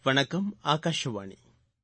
வணக்கம் ஆகாஷவாணி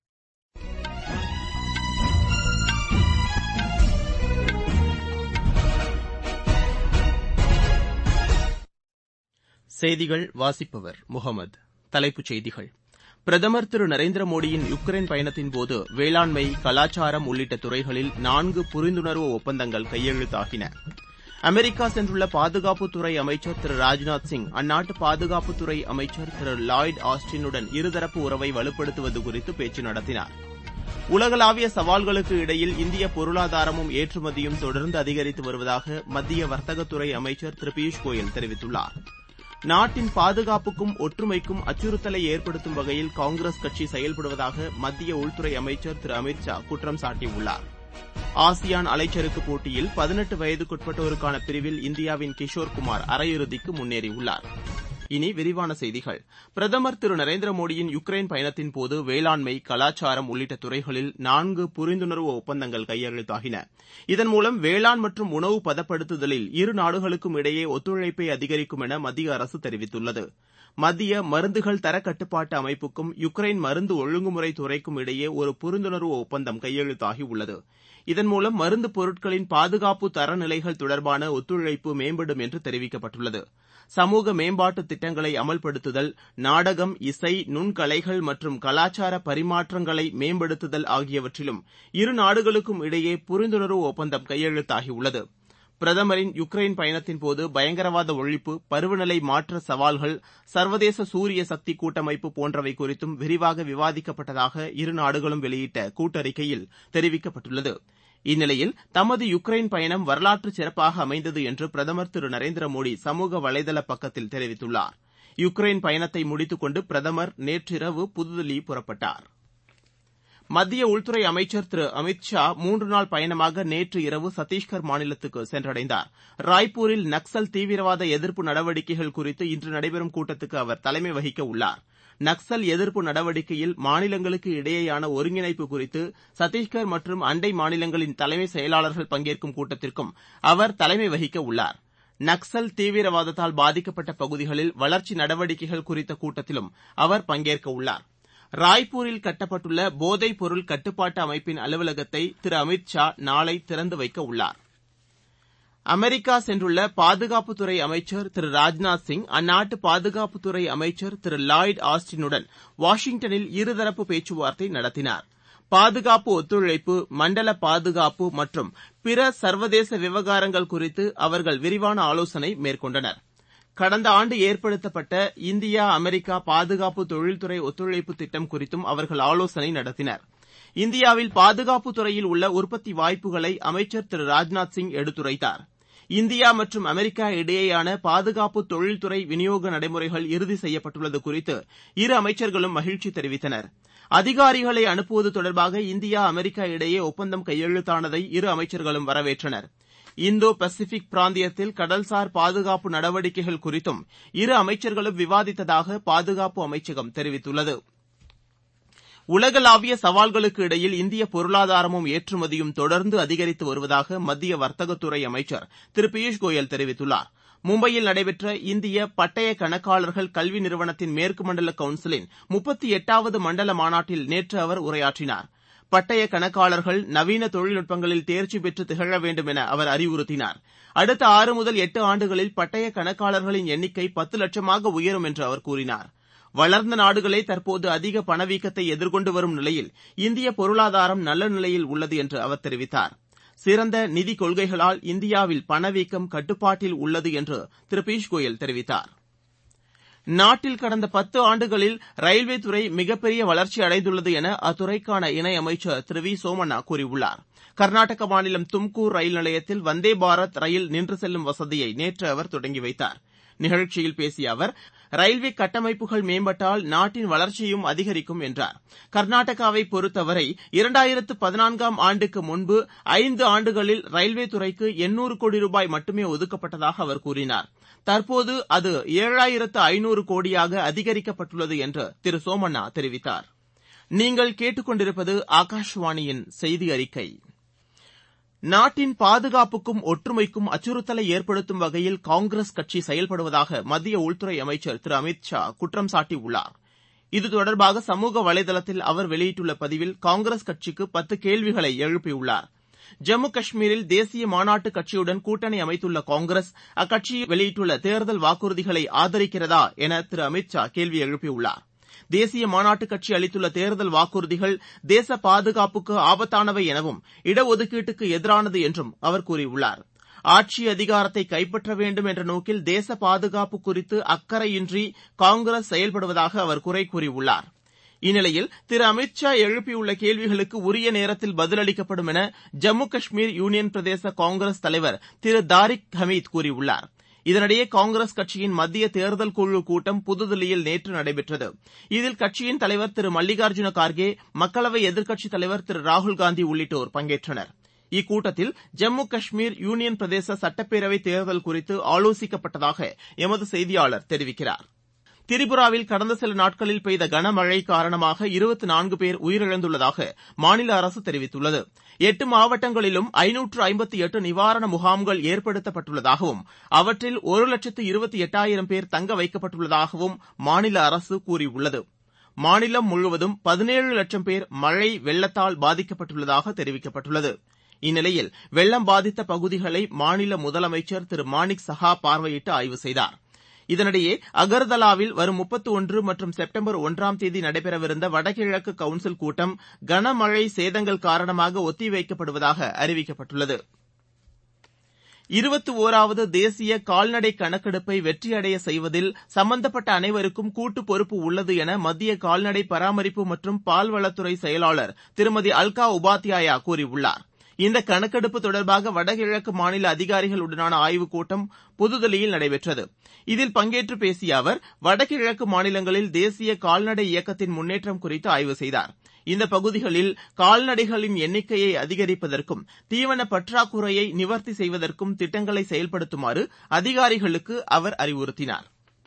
செய்திகள் வாசிப்பவர் முகமது தலைப்புச் செய்திகள் பிரதமர் திரு நரேந்திர மோடியின் யுக்ரைன் பயணத்தின்போது வேளாண்மை கலாச்சாரம் உள்ளிட்ட துறைகளில் நான்கு புரிந்துணர்வு ஒப்பந்தங்கள் கையெழுத்தாகின அமெரிக்கா சென்றுள்ள பாதுகாப்புத்துறை அமைச்சர் திரு ராஜ்நாத் சிங் அந்நாட்டு பாதுகாப்புத்துறை அமைச்சர் திரு லாய்டு ஆஸ்டினுடன் இருதரப்பு உறவை வலுப்படுத்துவது குறித்து பேச்சு நடத்தினார் உலகளாவிய சவால்களுக்கு இடையில் இந்திய பொருளாதாரமும் ஏற்றுமதியும் தொடர்ந்து அதிகரித்து வருவதாக மத்திய வர்த்தகத்துறை அமைச்சர் திரு பியூஷ் கோயல் தெரிவித்துள்ளார் நாட்டின் பாதுகாப்புக்கும் ஒற்றுமைக்கும் அச்சுறுத்தலை ஏற்படுத்தும் வகையில் காங்கிரஸ் கட்சி செயல்படுவதாக மத்திய உள்துறை அமைச்சர் திரு அமித் ஷா குற்றம் சாட்டியுள்ளார் ஆசியான் அலைச்சறுக்கு போட்டியில் பதினெட்டு வயதுக்குட்பட்டோருக்கான பிரிவில் இந்தியாவின் கிஷோர் குமார் அரையிறுதிக்கு முன்னேறியுள்ளார் இனி விரிவான செய்திகள் பிரதமர் திரு நரேந்திர மோடியின் யுக்ரைன் பயணத்தின்போது வேளாண்மை கலாச்சாரம் உள்ளிட்ட துறைகளில் நான்கு புரிந்துணர்வு ஒப்பந்தங்கள் கையெழுத்தாகின இதன் மூலம் வேளாண் மற்றும் உணவு பதப்படுத்துதலில் இரு நாடுகளுக்கும் இடையே ஒத்துழைப்பை அதிகரிக்கும் என மத்திய அரசு தெரிவித்துள்ளது மத்திய மருந்துகள் தர கட்டுப்பாட்டு அமைப்புக்கும் யுக்ரைன் மருந்து ஒழுங்குமுறை துறைக்கும் இடையே ஒரு புரிந்துணர்வு ஒப்பந்தம் கையெழுத்தாகியுள்ளது இதன் மூலம் மருந்து பொருட்களின் பாதுகாப்பு தரநிலைகள் தொடர்பான ஒத்துழைப்பு மேம்படும் என்று தெரிவிக்கப்பட்டுள்ளது சமூக மேம்பாட்டு திட்டங்களை அமல்படுத்துதல் நாடகம் இசை நுண்கலைகள் மற்றும் கலாச்சார பரிமாற்றங்களை மேம்படுத்துதல் ஆகியவற்றிலும் இரு நாடுகளுக்கும் இடையே புரிந்துணர்வு ஒப்பந்தம் கையெழுத்தாகியுள்ளது பிரதமரின் யுக்ரைன் பயணத்தின்போது பயங்கரவாத ஒழிப்பு பருவநிலை மாற்ற சவால்கள் சர்வதேச சூரிய சக்தி கூட்டமைப்பு போன்றவை குறித்தும் விரிவாக விவாதிக்கப்பட்டதாக இரு நாடுகளும் வெளியிட்ட கூட்டறிக்கையில் தெரிவிக்கப்பட்டுள்ளது இந்நிலையில் தமது யுக்ரைன் பயணம் வரலாற்று சிறப்பாக அமைந்தது என்று பிரதமர் திரு நரேந்திர மோடி சமூக வலைதள பக்கத்தில் தெரிவித்துள்ளார் யுக்ரைன் பயணத்தை முடித்துக் கொண்டு பிரதமர் நேற்றிரவு புதுதில்லி புறப்பட்டார் மத்திய உள்துறை அமைச்சர் திரு அமித் ஷா மூன்று நாள் பயணமாக நேற்று இரவு சத்தீஸ்கர் மாநிலத்துக்கு சென்றடைந்தார் ராய்ப்பூரில் நக்சல் தீவிரவாத எதிர்ப்பு நடவடிக்கைகள் குறித்து இன்று நடைபெறும் கூட்டத்துக்கு அவர் தலைமை வகிக்க உள்ளார் நக்சல் எதிர்ப்பு நடவடிக்கையில் மாநிலங்களுக்கு இடையேயான ஒருங்கிணைப்பு குறித்து சத்தீஸ்கர் மற்றும் அண்டை மாநிலங்களின் தலைமை செயலாளர்கள் பங்கேற்கும் கூட்டத்திற்கும் அவர் தலைமை வகிக்க உள்ளார் நக்சல் தீவிரவாதத்தால் பாதிக்கப்பட்ட பகுதிகளில் வளர்ச்சி நடவடிக்கைகள் குறித்த கூட்டத்திலும் அவர் பங்கேற்க உள்ளார் ராய்ப்பூரில் கட்டப்பட்டுள்ள போதைப் பொருள் கட்டுப்பாட்டு அமைப்பின் அலுவலகத்தை திரு அமித் ஷா நாளை திறந்து வைக்க உள்ளார் அமெரிக்கா சென்றுள்ள பாதுகாப்புத்துறை அமைச்சர் திரு ராஜ்நாத் சிங் அந்நாட்டு பாதுகாப்புத்துறை அமைச்சர் திரு லாய்டு ஆஸ்டினுடன் வாஷிங்டனில் இருதரப்பு பேச்சுவார்த்தை நடத்தினார் பாதுகாப்பு ஒத்துழைப்பு மண்டல பாதுகாப்பு மற்றும் பிற சர்வதேச விவகாரங்கள் குறித்து அவர்கள் விரிவான ஆலோசனை மேற்கொண்டனர் கடந்த ஆண்டு ஏற்படுத்தப்பட்ட இந்தியா அமெரிக்கா பாதுகாப்பு தொழில்துறை ஒத்துழைப்பு திட்டம் குறித்தும் அவர்கள் ஆலோசனை நடத்தினர் இந்தியாவில் பாதுகாப்பு துறையில் உள்ள உற்பத்தி வாய்ப்புகளை அமைச்சர் திரு ராஜ்நாத் சிங் எடுத்துரைத்தார் இந்தியா மற்றும் அமெரிக்கா இடையேயான பாதுகாப்பு தொழில்துறை விநியோக நடைமுறைகள் இறுதி செய்யப்பட்டுள்ளது குறித்து இரு அமைச்சர்களும் மகிழ்ச்சி தெரிவித்தனர் அதிகாரிகளை அனுப்புவது தொடர்பாக இந்தியா அமெரிக்கா இடையே ஒப்பந்தம் கையெழுத்தானதை இரு அமைச்சர்களும் வரவேற்றனர் இந்தோ பசிபிக் பிராந்தியத்தில் கடல்சார் பாதுகாப்பு நடவடிக்கைகள் குறித்தும் இரு அமைச்சர்களும் விவாதித்ததாக பாதுகாப்பு அமைச்சகம் தெரிவித்துள்ளது உலகளாவிய சவால்களுக்கு இடையில் இந்திய பொருளாதாரமும் ஏற்றுமதியும் தொடர்ந்து அதிகரித்து வருவதாக மத்திய வர்த்தகத்துறை அமைச்சர் திரு பியூஷ் கோயல் தெரிவித்துள்ளார் மும்பையில் நடைபெற்ற இந்திய பட்டய கணக்காளர்கள் கல்வி நிறுவனத்தின் மேற்கு மண்டல கவுன்சிலின் முப்பத்தி எட்டாவது மண்டல மாநாட்டில் நேற்று அவர் உரையாற்றினார் பட்டய கணக்காளர்கள் நவீன தொழில்நுட்பங்களில் தேர்ச்சி பெற்று திகழ வேண்டும் என அவர் அறிவுறுத்தினார் அடுத்த ஆறு முதல் எட்டு ஆண்டுகளில் பட்டய கணக்காளர்களின் எண்ணிக்கை பத்து லட்சமாக உயரும் என்று அவர் கூறினார் வளர்ந்த நாடுகளே தற்போது அதிக பணவீக்கத்தை எதிர்கொண்டு வரும் நிலையில் இந்திய பொருளாதாரம் நல்ல நிலையில் உள்ளது என்று அவர் தெரிவித்தார் சிறந்த நிதி கொள்கைகளால் இந்தியாவில் பணவீக்கம் கட்டுப்பாட்டில் உள்ளது என்று திரு பியூஷ் கோயல் தெரிவித்தார் நாட்டில் கடந்த பத்து ஆண்டுகளில் ரயில்வே துறை மிகப்பெரிய வளர்ச்சி அடைந்துள்ளது என அத்துறைக்கான இணையமைச்சர் திரு வி சோமண்ணா கூறியுள்ளார் கர்நாடக மாநிலம் தும்கூர் ரயில் நிலையத்தில் வந்தே பாரத் ரயில் நின்று செல்லும் வசதியை நேற்று அவர் தொடங்கி வைத்தார் நிகழ்ச்சியில் பேசிய அவர் ரயில்வே கட்டமைப்புகள் மேம்பட்டால் நாட்டின் வளர்ச்சியும் அதிகரிக்கும் என்றார் கர்நாடகாவை பொறுத்தவரை இரண்டாயிரத்து பதினான்காம் ஆண்டுக்கு முன்பு ஐந்து ஆண்டுகளில் ரயில்வே துறைக்கு எண்ணூறு கோடி ரூபாய் மட்டுமே ஒதுக்கப்பட்டதாக அவர் கூறினார் தற்போது அது ஏழாயிரத்து ஐநூறு கோடியாக அதிகரிக்கப்பட்டுள்ளது என்று திரு சோமண்ணா தெரிவித்தார் நீங்கள் கேட்டுக்கொண்டிருப்பது ஆகாஷவாணியின் செய்தி அறிக்கை நாட்டின் பாதுகாப்புக்கும் ஒற்றுமைக்கும் அச்சுறுத்தலை ஏற்படுத்தும் வகையில் காங்கிரஸ் கட்சி செயல்படுவதாக மத்திய உள்துறை அமைச்சர் திரு அமித் ஷா குற்றம் சாட்டியுள்ளார் இது தொடர்பாக சமூக வலைதளத்தில் அவர் வெளியிட்டுள்ள பதிவில் காங்கிரஸ் கட்சிக்கு பத்து கேள்விகளை எழுப்பியுள்ளார் ஜம்மு காஷ்மீரில் தேசிய மாநாட்டு கட்சியுடன் கூட்டணி அமைத்துள்ள காங்கிரஸ் அக்கட்சி வெளியிட்டுள்ள தேர்தல் வாக்குறுதிகளை ஆதரிக்கிறதா என திரு அமித் ஷா கேள்வி எழுப்பியுள்ளார் தேசிய மாநாட்டு கட்சி அளித்துள்ள தேர்தல் வாக்குறுதிகள் தேச பாதுகாப்புக்கு ஆபத்தானவை எனவும் இடஒதுக்கீட்டுக்கு எதிரானது என்றும் அவர் கூறியுள்ளார் ஆட்சி அதிகாரத்தை கைப்பற்ற வேண்டும் என்ற நோக்கில் தேச பாதுகாப்பு குறித்து அக்கறையின்றி காங்கிரஸ் செயல்படுவதாக அவர் குறை கூறியுள்ளார் இந்நிலையில் திரு அமித் ஷா எழுப்பியுள்ள கேள்விகளுக்கு உரிய நேரத்தில் பதிலளிக்கப்படும் என ஜம்மு காஷ்மீர் யூனியன் பிரதேச காங்கிரஸ் தலைவர் திரு தாரிக் ஹமீத் கூறியுள்ளார் இதனிடையே காங்கிரஸ் கட்சியின் மத்திய தேர்தல் குழு கூட்டம் புதுதில்லியில் நேற்று நடைபெற்றது இதில் கட்சியின் தலைவர் திரு மல்லிகார்ஜுன கார்கே மக்களவை எதிர்க்கட்சித் தலைவர் திரு ராகுல்காந்தி உள்ளிட்டோர் பங்கேற்றனர் இக்கூட்டத்தில் ஜம்மு காஷ்மீர் யூனியன் பிரதேச சட்டப்பேரவைத் தேர்தல் குறித்து ஆலோசிக்கப்பட்டதாக எமது செய்தியாளர் தெரிவிக்கிறார் திரிபுராவில் கடந்த சில நாட்களில் பெய்த கனமழை காரணமாக இருபத்து நான்கு பேர் உயிரிழந்துள்ளதாக மாநில அரசு தெரிவித்துள்ளது எட்டு மாவட்டங்களிலும் ஐநூற்று ஐம்பத்து எட்டு நிவாரண முகாம்கள் ஏற்படுத்தப்பட்டுள்ளதாகவும் அவற்றில் ஒரு லட்சத்து இருபத்தி எட்டாயிரம் பேர் தங்க வைக்கப்பட்டுள்ளதாகவும் மாநில அரசு கூறியுள்ளது மாநிலம் முழுவதும் பதினேழு லட்சம் பேர் மழை வெள்ளத்தால் பாதிக்கப்பட்டுள்ளதாக தெரிவிக்கப்பட்டுள்ளது இந்நிலையில் வெள்ளம் பாதித்த பகுதிகளை மாநில முதலமைச்சர் திரு மாணிக் சஹா பார்வையிட்டு ஆய்வு செய்தார் இதனிடையே அகர்தலாவில் வரும் முப்பத்து ஒன்று மற்றும் செப்டம்பர் ஒன்றாம் தேதி நடைபெறவிருந்த வடகிழக்கு கவுன்சில் கூட்டம் கனமழை சேதங்கள் காரணமாக ஒத்திவைக்கப்படுவதாக அறிவிக்கப்பட்டுள்ளது இருபத்தி ஒராவது தேசிய கால்நடை கணக்கெடுப்பை வெற்றியடைய செய்வதில் சம்பந்தப்பட்ட அனைவருக்கும் கூட்டு பொறுப்பு உள்ளது என மத்திய கால்நடை பராமரிப்பு மற்றும் பால்வளத்துறை செயலாளர் திருமதி அல்கா உபாத்யாயா கூறியுள்ளார் இந்த கணக்கெடுப்பு தொடர்பாக வடகிழக்கு மாநில அதிகாரிகளுடனான ஆய்வுக் கூட்டம் புதுதில்லியில் நடைபெற்றது இதில் பங்கேற்று பேசிய அவர் வடகிழக்கு மாநிலங்களில் தேசிய கால்நடை இயக்கத்தின் முன்னேற்றம் குறித்து ஆய்வு செய்தார் இந்த பகுதிகளில் கால்நடைகளின் எண்ணிக்கையை அதிகரிப்பதற்கும் தீவன பற்றாக்குறையை நிவர்த்தி செய்வதற்கும் திட்டங்களை செயல்படுத்துமாறு அதிகாரிகளுக்கு அவர் அறிவுறுத்தினார்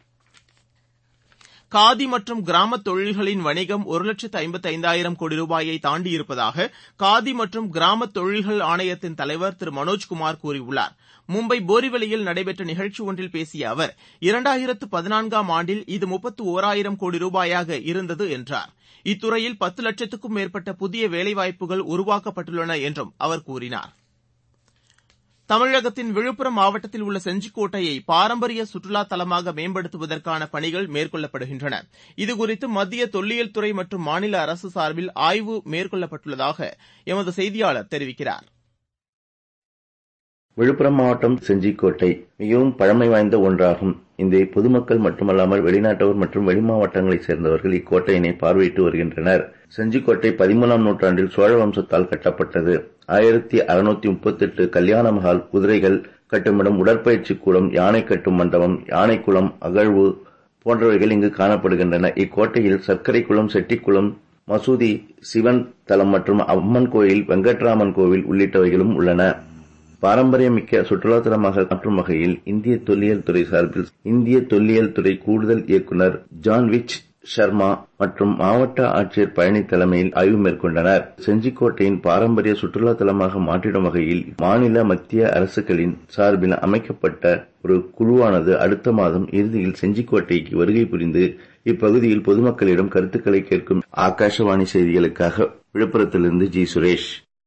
காதி மற்றும் கிராமத் தொழில்களின் வணிகம் ஒரு லட்சத்து ஐம்பத்து ஐந்தாயிரம் கோடி ரூபாயை தாண்டியிருப்பதாக காதி மற்றும் கிராமத் தொழில்கள் ஆணையத்தின் தலைவர் திரு மனோஜ்குமார் கூறியுள்ளார் மும்பை போரிவலியில் நடைபெற்ற நிகழ்ச்சி ஒன்றில் பேசிய அவர் இரண்டாயிரத்து பதினான்காம் ஆண்டில் இது முப்பத்து ஒராயிரம் கோடி ரூபாயாக இருந்தது என்றார் இத்துறையில் பத்து லட்சத்துக்கும் மேற்பட்ட புதிய வேலைவாய்ப்புகள் உருவாக்கப்பட்டுள்ளன என்றும் அவர் கூறினார் தமிழகத்தின் விழுப்புரம் மாவட்டத்தில் உள்ள செஞ்சிக்கோட்டையை பாரம்பரிய சுற்றுலா தலமாக மேம்படுத்துவதற்கான பணிகள் மேற்கொள்ளப்படுகின்றன இதுகுறித்து மத்திய தொல்லியல் துறை மற்றும் மாநில அரசு சார்பில் ஆய்வு மேற்கொள்ளப்பட்டுள்ளதாக எமது செய்தியாளர் தெரிவிக்கிறார் விழுப்புரம் மாவட்டம் செஞ்சிக்கோட்டை மிகவும் பழமை வாய்ந்த ஒன்றாகும் இந்த பொதுமக்கள் மட்டுமல்லாமல் வெளிநாட்டவர் மற்றும் வெளிமாவட்டங்களைச் சேர்ந்தவர்கள் இக்கோட்டையினை பார்வையிட்டு வருகின்றனர் செஞ்சிக்கோட்டை பதிமூணாம் நூற்றாண்டில் சோழ வம்சத்தால் கட்டப்பட்டது ஆயிரத்தி அறுநூத்தி முப்பத்தி எட்டு கல்யாண மகால் குதிரைகள் கட்டுமிடம் உடற்பயிற்சி கூடம் யானை கட்டும் மண்டபம் யானைக்குளம் அகழ்வு போன்றவைகள் இங்கு காணப்படுகின்றன இக்கோட்டையில் சர்க்கரை குளம் செட்டிக்குளம் மசூதி சிவன் தலம் மற்றும் அம்மன் கோயில் வெங்கட்ராமன் கோவில் உள்ளிட்டவைகளும் உள்ளன பாரம்பரியமிக்க சுற்றுலாத்தலமாக மாற்றும் வகையில் இந்திய தொல்லியல் துறை சார்பில் இந்திய தொல்லியல் துறை கூடுதல் இயக்குநர் ஜான் விச் சர்மா மற்றும் மாவட்ட ஆட்சியர் பழனி தலைமையில் ஆய்வு மேற்கொண்டனர் செஞ்சிக்கோட்டையின் பாரம்பரிய சுற்றுலா தலமாக மாற்றிடும் வகையில் மாநில மத்திய அரசுகளின் சார்பில் அமைக்கப்பட்ட ஒரு குழுவானது அடுத்த மாதம் இறுதியில் செஞ்சிக்கோட்டைக்கு வருகை புரிந்து இப்பகுதியில் பொதுமக்களிடம் கருத்துக்களை கேட்கும் ஆகாஷவாணி செய்திகளுக்காக விழுப்புரத்திலிருந்து ஜி சுரேஷ்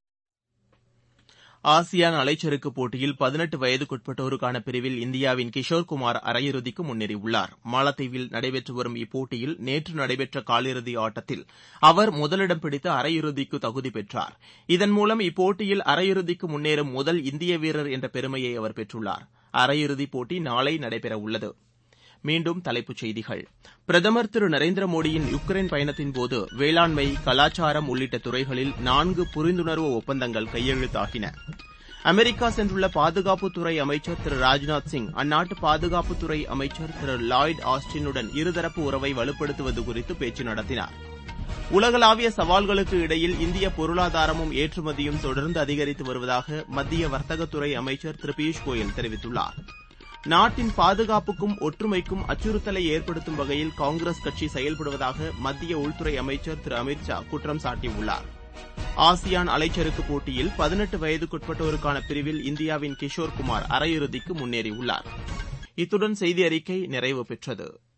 ஆசியான் அலைச்சறுக்கு போட்டியில் பதினெட்டு வயதுக்குட்பட்டோருக்கான பிரிவில் இந்தியாவின் கிஷோர் குமார் அரையிறுதிக்கு முன்னேறியுள்ளார் மாலத்தீவில் நடைபெற்று வரும் இப்போட்டியில் நேற்று நடைபெற்ற காலிறுதி ஆட்டத்தில் அவர் முதலிடம் பிடித்து அரையிறுதிக்கு தகுதி பெற்றார் இதன் மூலம் இப்போட்டியில் அரையிறுதிக்கு முன்னேறும் முதல் இந்திய வீரர் என்ற பெருமையை அவர் பெற்றுள்ளார் அரையிறுதிப் போட்டி நாளை நடைபெறவுள்ளது மீண்டும் தலைப்புச் செய்திகள் பிரதமர் திரு நரேந்திர மோடியின் யுக்ரைன் பயணத்தின்போது வேளாண்மை கலாச்சாரம் உள்ளிட்ட துறைகளில் நான்கு புரிந்துணர்வு ஒப்பந்தங்கள் கையெழுத்தாகின அமெரிக்கா சென்றுள்ள பாதுகாப்புத்துறை அமைச்சர் திரு ராஜ்நாத் சிங் அந்நாட்டு பாதுகாப்புத்துறை அமைச்சர் திரு லாய்டு ஆஸ்டினுடன் இருதரப்பு உறவை வலுப்படுத்துவது குறித்து பேச்சு நடத்தினார் உலகளாவிய சவால்களுக்கு இடையில் இந்திய பொருளாதாரமும் ஏற்றுமதியும் தொடர்ந்து அதிகரித்து வருவதாக மத்திய வர்த்தகத்துறை அமைச்சர் திரு பியூஷ் கோயல் தெரிவித்துள்ளார் நாட்டின் பாதுகாப்புக்கும் ஒற்றுமைக்கும் அச்சுறுத்தலை ஏற்படுத்தும் வகையில் காங்கிரஸ் கட்சி செயல்படுவதாக மத்திய உள்துறை அமைச்சர் திரு அமித் ஷா குற்றம் சாட்டியுள்ளார் ஆசியான் அலைச்சறுக்கு போட்டியில் பதினெட்டு வயதுக்குட்பட்டோருக்கான பிரிவில் இந்தியாவின் கிஷோர் குமார் அரையிறுதிக்கு முன்னேறியுள்ளார் இத்துடன் செய்தி அறிக்கை நிறைவு பெற்றது